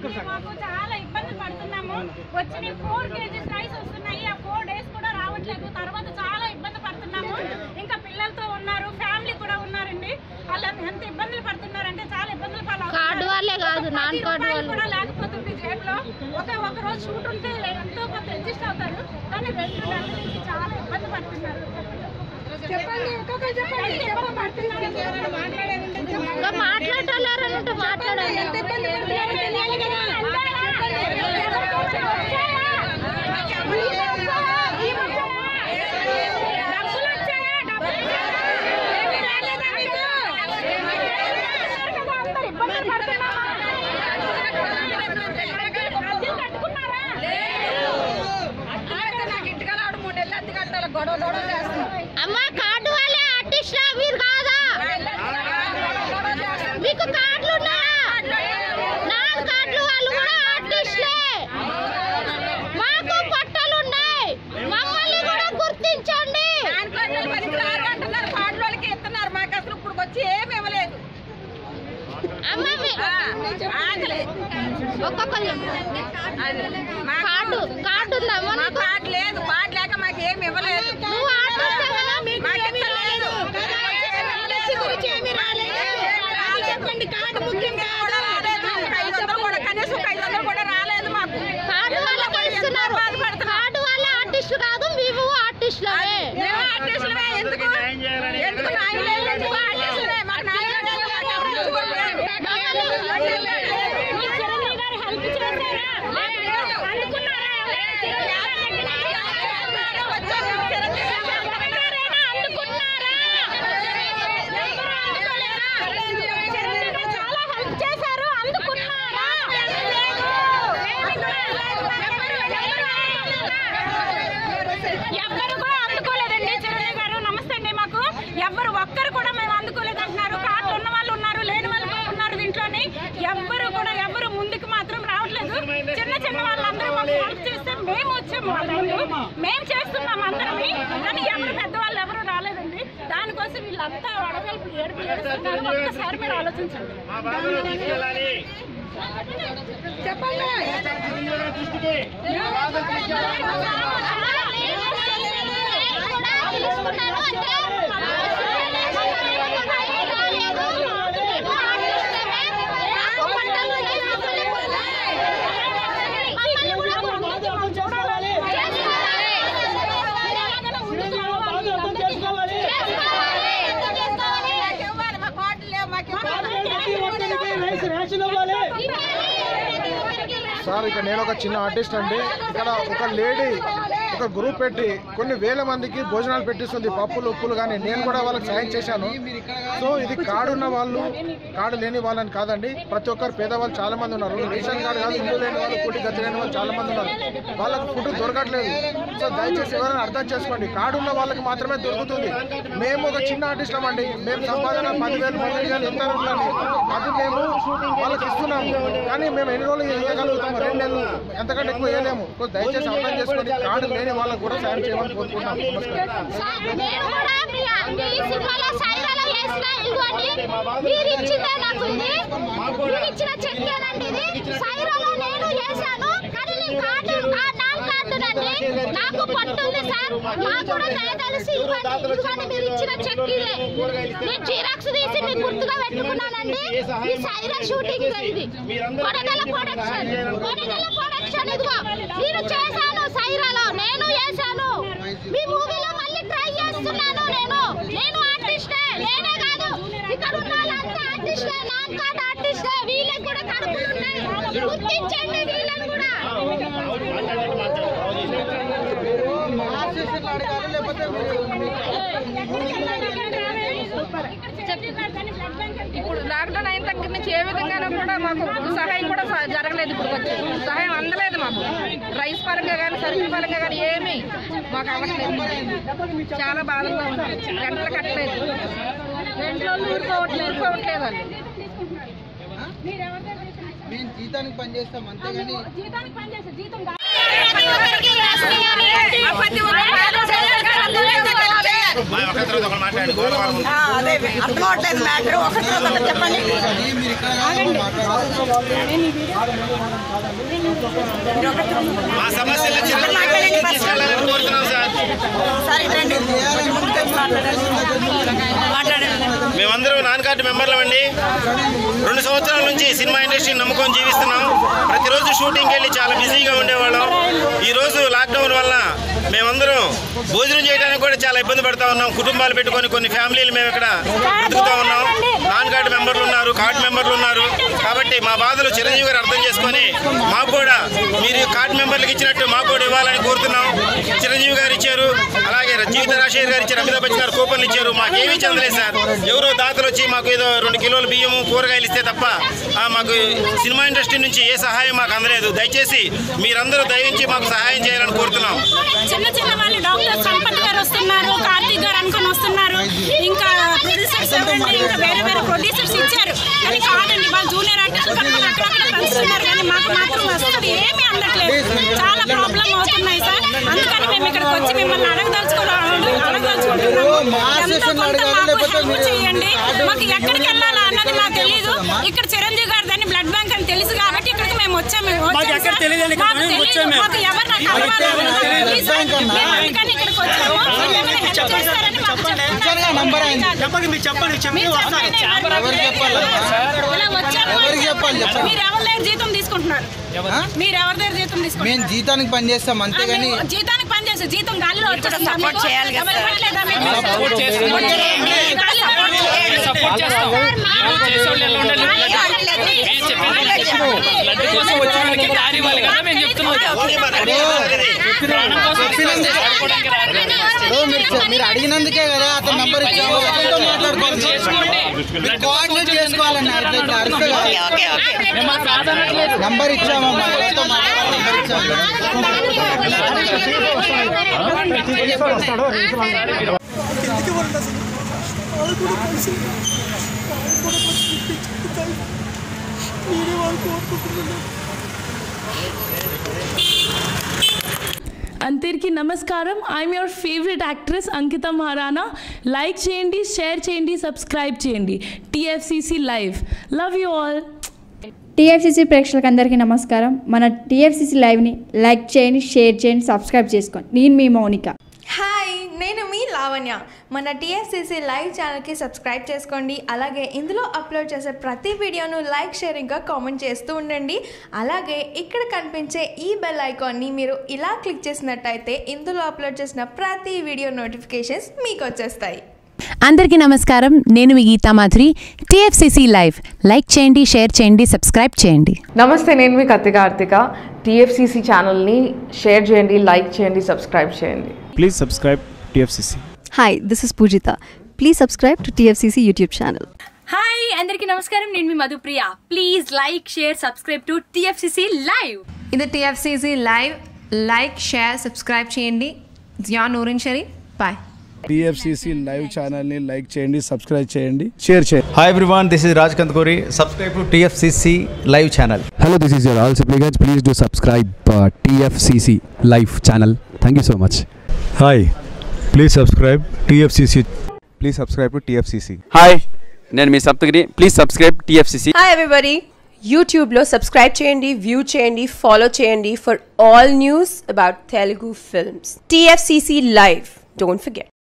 మాకు చాలా ఇబ్బంది పడుతున్నాము వచ్చిన ఫోర్ కేజీస్ రైస్ వస్తున్నాయి ఆ ఫోర్ డేస్ కూడా రావట్లేదు తర్వాత చాలా ఇబ్బంది పడుతున్నాము ఇంకా పిల్లలతో ఉన్నారు ఫ్యామిలీ కూడా ఉన్నారండి వాళ్ళు ఎంత ఇబ్బందులు పడుతున్నారంటే చాలా ఇబ్బందులు పాలవుతున్నారు. కార్డు వాళ్ళే కాదు, ఒక నాన్ పది కార్డు రూపాయలు వాళ్ళు. కూడా లేకపోతుంది జేబులో ఒక ఒక రోజు షూట్ ఉంటే ఎంతో కొంత అడ్జస్ట్ అవుతారు కానీ రెండు నెలల నుంచి చాలా ఇబ్బంది పడుతున్నారు చెప్పండి ఒక్కొక్కరు చెప్పండి ఇబ్బంది పడుతున్నారు మాట్లాడేది ఇంకా మాట్లాడాలని ఉంటే మాట్లాడాలి ఎంత ఇబ్బంది పడుతున్నారో తెలియాలి కదా డబ్బులు వచ్చాయా డబ్బులు ఏమీ రాలేదా మీకు? అందరూ ఇబ్బందులు పడుతున్నామా? అద్దెలు కట్టుకున్నారా? అమ్మ కార్డు వాళ్ళే ఆర్టిస్ట్ మీరు కాదా మీకు కార్డులు ఉన్నాయా నాన్ కార్డులు వాళ్ళు కూడా ఆర్టిస్టులే మాకు పట్టాలు ఉన్నాయి మమ్మల్ని కూడా గుర్తించండి అమ్మ మీ- ఒక్కొక్కరు చెప్పండి. కార్డు కార్డు ఉందమ్మా నీకు? కార్డు లేదు కార్డు లేక మాకు ఏమి ఇవ్వలేదు నువ్వు ఆర్టిస్ట్ కదా మీకు మాకు ఏమీ ఇవ్వలేదు. గురించి ఏమీ రాలేదు చెప్పండి కార్డు ముఖ్యం కాదు రాలేదు. ఒక ఐదు వందలు కూడా కనీసం ఒక ఐదు వందలు కూడా రాలేదు మాకు కార్డు వాళ్ళకే ఇస్తున్నారు కార్డు వాళ్ళ ఆర్టిస్ట్ కాదు మేము ఆర్టిస్టులమే మేము ఆర్టిస్టులమే ఎందుకు ఎందుకు న్యాయం లేదు ఎందుకు ఆర్టిస్టులమే మాకు న్యాయం లేదు మాకు ఎవరు చూడలేదు. మీ చిరంజీవి గారు హెల్ప్ చేశారా? అందుకున్నారా? ఎవరైనా అందుకున్నారా? చిరంజీవి గారు చాలా హెల్ప్ చేశారు అందుకున్నారా ఎవ్వరు కూడా అందుకోలేదండి చిరంజీవి గారు నమస్తే అండి మాకు ఎవ్వరు ఒక్కరు కూడా మేము అందుకోలేదు అంటున్నారు కార్డు ఉన్న వాళ్ళు ఉన్నారు లేని వాళ్ళు కూడా ఉన్నారు దీంట్లోని ఎవ్వరు కూడా ఎవ్వరు ముందుకు మాత్రం రావట్లేదు చిన్న చిన్న వాళ్ళందరూ మాకు హెల్ప్ చేస్తే మేము వచ్చాము వాళ్ళ ముందు మేము చేస్తున్నాం అందరినీ కానీ ఎవరు పెద్దవాళ్ళు ఎవరు రాలేదండి దానికోసం వీళ్ళంతా వడగలుపు ఏడుపు ఏడుస్తున్నారు ఒక్కసారి మీరు ఆలోచించండి చెప్పండి మాకు ఇవ్వాలి మా కార్డులు లేవు మాకు ఇవ్వాలి సార్ ఇక నేను ఒక చిన్న ఆర్టిస్ట్ అండి ఇక్కడ ఒక లేడీ ఒక గ్రూప్ పెట్టి కొన్ని వేల మందికి భోజనాలు పెట్టిస్తుంది పప్పులు ఉప్పులు కానీ నేను కూడా వాళ్ళకి సాయం చేశాను సో ఇది కార్డు ఉన్న వాళ్ళు కార్డు లేని వాళ్ళని కాదండి ప్రతి ఒక్కరు పేదవాళ్ళు చాలా మంది ఉన్నారు రేషన్ కార్డు కాదు ఇల్లు లేని వాళ్ళు కూటి గతి లేని వాళ్ళు చాలా మంది ఉన్నారు వాళ్ళకి ఫుడ్ దొరకట్లేదు సో దయచేసి ఎవరైనా అర్థం చేసుకోండి కార్డు ఉన్న వాళ్ళకి మాత్రమే దొరుకుతుంది మేము ఒక చిన్న ఆర్టిస్టం అండి మేము సంపాదన పదివేలు పదివేలు వేలు ఎంత ఉండాలి అది మేము వాళ్ళకి ఇస్తున్నాము కానీ మేము ఎన్ని రోజులు ఇవ్వగలుగుతాము రెండు నెలలు ఎంతకంటే ఎక్కువ వేయలేము సో దయచేసి అర్థం చేసుకోండి కార్డు లేని వాళ్ళకు కూడా సాయం చేయమని కోరుకుంటున్నాం నమస్కారం నేను కూడా మీ మీ సినిమాలో సైరాలో వేసిన ఇదిగోండి మీరు ఇచ్చిందే నాకు ఇది మీరు ఇచ్చిన చెక్కేనండి ఇది సైరాలో నేను వేసాను కానీ నేను కార్డు ఆ నాన్ కార్డునండి నాకు పట్టుంది సార్ నాకు కూడా దయచేసి ఇవ్వండి ఇదిగోండి మీరు ఇచ్చిన చెక్ ఇదే నేను జిరాక్స్ తీసి మీకు గుర్తుగా పెట్టుకున్నానండి ఈ సైరా షూటింగ్ ఇది కొడగల ప్రొడక్షన్ కొడగల ప్రొడక్షన్ ఇదిగో నేను చేశాను సైరాలో నేను వేసాను మీ మూవీలో మళ్ళీ ట్రై చేస్తున్నాను నేను నేను ఆర్టిస్టే నేనే కాదు ఇక్కడ ఉన్న వాళ్ళంతా ఆర్టిస్టే నాన్ కార్డ్ ఆర్టిస్టే వీళ్ళకి కూడా కడుపులు ఉన్నాయి గుర్తించండి వీళ్ళని కూడా ఇప్పుడు లాక్డౌన్ అయిన దగ్గర నుంచి ఏ విధంగానూ కూడా మాకు సహాయం కూడా స- జరగలేదు ఇప్పుడు వచ్చి సహాయం అందలేదు మాకు రైస్ పరంగా కానీ సరుకుల పరంగా కానీ ఏమీ మాకు అవ్వట్లేదు చాలా బాధగా ఉంది గంటలు కట్టలేదు రెండు రోజులు ఊరుకోవట్లేదు ఊరుకోవట్లేదు వాళ్ళు మేము జీతానికి పని చేస్తాం అంతేగాని జీతానికి పనిచేసే జీతం కాదు. ప్రతి ఒక్కరికి రాష్ట్రీయాన్ని కట్టి ప్రతి ఒక్కరు ఒకరి తర్వాత ఒకరు మాట్లాడండి గౌరవం అదే అర్థమవట్లేదు మ్యాటర్ ఒకటి చెప్పండి మీరు ఇక్కడ కాదు, మాట్లాడాలి. మా సమస్యలు చిరంజీవి తీసుకెళ్లాలని కోరుతున్నాం సార్ మేమందరం నాన్ కార్డు మెంబర్లం అండి రెండు సంవత్సరాల నుంచి సినిమా ఇండస్ట్రీని నమ్ముకొని జీవిస్తున్నాం ప్రతిరోజు షూటింగ్కి వెళ్ళి చాలా బిజీగా ఉండేవాళ్ళం ఈ రోజు లాక్డౌన్ వల్ల మేమందరం భోజనం చేయడానికి కూడా చాలా ఇబ్బంది పడతా ఉన్నాం కుటుంబాలు పెట్టుకొని కొన్ని ఫ్యామిలీలు మేము ఇక్కడ బ్రతుకుతా ఉన్నాం నాన్ కార్డు మెంబర్లు ఉన్నారు కార్డు మెంబర్లు ఉన్నారు కాబట్టి మా బాధలు చిరంజీవి గారు అర్థం చేసుకొని మాకు కూడా మీరు కార్డు మెంబర్లకు ఇచ్చినట్టు మాకు కూడా ఇవ్వాలని కోరుతున్నాం చిరంజీవి గారు ఇచ్చారు అలాగే జీవిత రాజశేఖర్ గారు ఇచ్చారు అమితాబ్ బచ్చన్ గారు కూపన్లు ఇచ్చారు మాకేమీ చెందలేదు సార్ ఎవరో దాతలు వచ్చి మాకు ఏదో రెండు కిలోలు బియ్యము కూరగాయలు ఇస్తే తప్ప ఆ, మాకు సినిమా ఇండస్ట్రీ నుంచి ఏ సహాయం మాకు అందలేదు దయచేసి మీరందరూ దయించి మాకు సహాయం చేయాలని కోరుతున్నాం చిన్న చిన్న వాళ్ళు డాక్టర్ సంపత్ గారు వస్తున్నారు కార్తీక్ గారు అనుకుని వస్తున్నారు ఇంకా ప్రొడ్యూసర్స్ ఎవరండి ఇంకా వేరే వేరే ప్రొడ్యూసర్స్ ఇచ్చారు కానీ కాదండి వాళ్ళు జూనియర్ ఆర్టిస్ట్ అక్కడక్కడ పంచుతున్నారు కానీ మాకు మాత్రం వస్తుంది ఏమీ అందట్లేదు చాలా ప్రాబ్లం అవుతున్నాయి సార్ అందుకని మేము ఇక్కడికి వచ్చి మిమ్మల్ని అడగదలుచుకోవాలి అడగదలుచుకుంటున్నాము ఎంతో కొంత మాకు హెల్ప్ చేయండి మాకు ఎక్కడికి వెళ్ళాలా అన్నది మాకు తెలియదు ఇక్కడ చిరంజీవి గారి దాన్ని బ్లడ్ బ్యాంక్ అని తెలుసు కాబట్టి ఇక్కడికి మేము వచ్చాము వచ్చాము ఎక్కడ సార్. తెలియదండి, ఇక్కడ మాకు మేము తెలీదు. వచ్చాము. మాకు ఎవరు నాకు కలవాలి ప్లీజ్ సార్. మేము అందుకని ఇక్కడికి వచ్చాము ఏమైనా హెల్ప్ చేస్తారని మాకు ఇచ్చారుగా నంబర్ ఆయన. చెప్పండి మీరు చెప్పండి చెప్పి మీరు వస్తారు చెప్పండి, మరి ఎవరికి చెప్పాలి? ఇలా వచ్చాము ఎవరికి చెప్పాలి చెప్పండి. మీరు ఎవరి దగ్గర జీతం తీసుకుంటున్నారు ఆ? మీరు ఎవరి దగ్గర జీతం మేము తీసుకుంటున్నారు జీతానికి పని చేస్తాం ఆ, అంతేగాని మేము జీతానికి పని చేస్తే జీతం గాలిలో వచ్చేస్తుందా సపోర్ట్ మీకు? చేయాలి కదా ఎవరు సార్. ఇవ్వట్లేదా మీకు? సపోర్ట్ చేస్తాం. సపోర్ట్ చేయండి. గాలిలో వచ్చేస్తుంది. సపోర్ట్ చేస్తాం బ్లడ్ కోసం వచ్చిన వాళ్ళకి దారి ఇవ్వాలి కదా మేము చెప్తున్నాం ఇప్పుడు మీరు చె- మీరు అడిగినందుకే కదా అతను నంబర్ ఇచ్చాము అతనితో మాట్లాడుకోవాలి మీరు కోఆర్డినేట్ చేసుకోవాలన్న అట్లా ఇట్లా అరిస్తే కాదు. నంబర్ ఇచ్చామమ్మా ఎవరితో మాట్లాడాలి నంబర్ ఇచ్చాము అందరికీ నమస్కారం I'm your favourite actress Ankita Maharana like చేయండి షేర్ చేయండి సబ్స్క్రైబ్ చేయండి TFCC live love you all TFCC ప్రేక్షకులకు అందరికీ నమస్కారం మన టీఎఫ్సీసీ లైవ్ని లైక్ చేయండి షేర్ చేయండి సబ్స్క్రైబ్ చేసుకోండి నేను మీ మౌనిక హాయ్ నేను మీ లావణ్య మన టీఎస్సీసీ లైవ్ ఛానల్కి సబ్స్క్రైబ్ చేసుకోండి అలాగే ఇందులో అప్లోడ్ చేసే ప్రతి వీడియోను లైక్ షేరింగ్గా కామెంట్ చేస్తూ ఉండండి అలాగే ఇక్కడ కనిపించే ఈ బెల్ ఐకాన్ని మీరు ఇలా క్లిక్ చేసినట్టయితే ఇందులో అప్లోడ్ చేసిన ప్రతి వీడియో నోటిఫికేషన్స్ మీకు వచ్చేస్తాయి అందరికీ నమస్కారం నేను మీ Geetha Madhuri TFCC live like చేయండి షేర్ చేయండి సబ్స్క్రైబ్ చేయండి నమస్తే నేను మీ కత్తి కార్తిక టీఎఫ్సిసి ఛానల్ని షేర్ చేయండి లైక్ చేయండి సబ్స్క్రైబ్ చేయండి please subscribe TFCC hi this is Poojitha please subscribe to TFCC YouTube channel hi అందరికీ నమస్కారం నేను మీ Madhupriya please like share subscribe to TFCC live ఇది TFCC live like share subscribe చేయండి Jiya Noorin Shari bye TFCC live ఛానల్ని లైక్ చేయండి సబ్స్క్రైబ్ చేయండి షేర్ చేయండి hi everyone this is Raj Kandakuri subscribe to TFCC live channel Hello, this is your all supplicants. Please do subscribe uh, TFCC live channel. Thank you so much. Hi please subscribe TFCC please subscribe to TFCC hi నేను మీ Saptagiri please subscribe TFCC hi everybody యూట్యూబ్లో subscribe చేయండి view చేయండి follow చేయండి for all news about Telugu films TFCC live don't forget